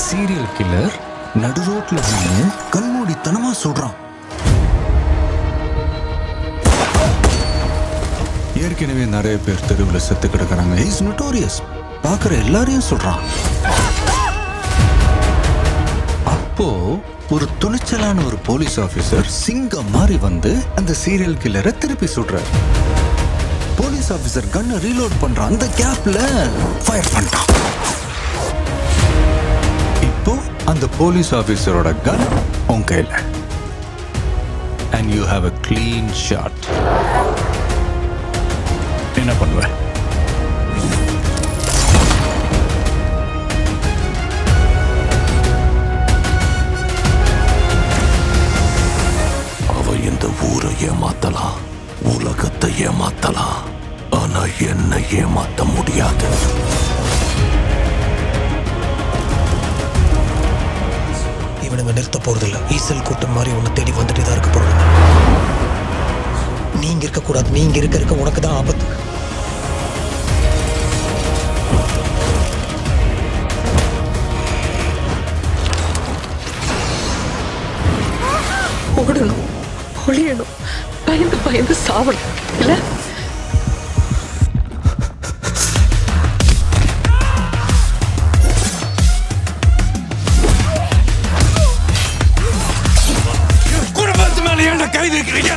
Serial killer நடு ரோட்ல நின்று கண்மூடித்தனமா சொல்றான் ஏற்கனவே நிறைய பேர் தெருவில் செத்து கிடக்குறாங்க இஸ் நோட்டோரியஸ் பார்க்குற எல்லாரையும் சொல்றான் அப்போ ஒரு துணிச்சலான ஒரு போலீஸ் ஆபீசர் சிங்கம் மாதிரி வந்து அந்த சீரியல் கில்லரை திருப்பி சுடுறார் போலீஸ் ஆபீசர் கன்னை ரீலோட் பண்றான் அந்த கேப்ல ஃபயர் பண்ணிட்டான் இப்போ அந்த போலீஸ் ஆபீசரோட கன் உன் கையில and you have a clean shot என்ன பண்ணுவ அவ இந்த ஊரை ஏமாத்தலாம் உலகத்தை ஏமாத்தலாம் ஆனா என்ன ஏமாத்த முடியாது இவனுங்க நிறுத்த போறதில்ல ஈசல் கூட்டம் மாதிரி உன்னை தேடி வந்துட்டு தான் இருக்க போறாங்க நீங்க இருக்கக்கூடாது நீங்க இருக்க இருக்க உனக்கு தான் ஆபத்து ஓடணும் ஒளியணும் பயந்து பயந்து சாவணும் இல்ல குடும்பத்து மேல என்ன கை வைக்கிறீங்க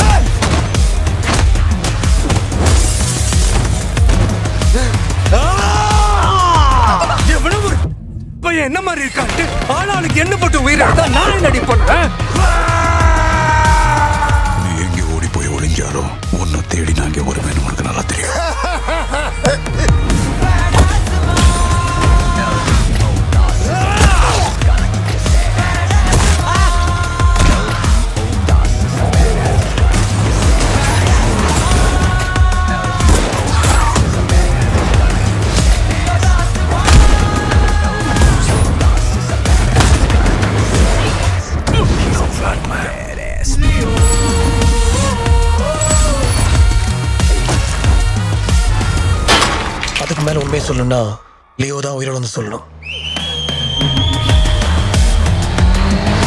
எவ்வளவு ஒரு பையன் என்ன மாதிரி இருக்கான்ட்டு ஆளாளுக்கு என்ன போட்டு உயிரை நான் என்னடி பண்ணுவேன் நீ எங்க ஓடி போய் ஒளிஞ்சாலும் உன்னை தேடி நான் இங்க வருவேன் உனக்கு நல்லா தெரியும் அதுக்கு மேல உண்மையை சொல்லணும்னா லியோ தான் உயிரோட வந்து சொல்லணும்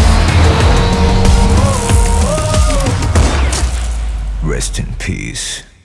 Rest in peace.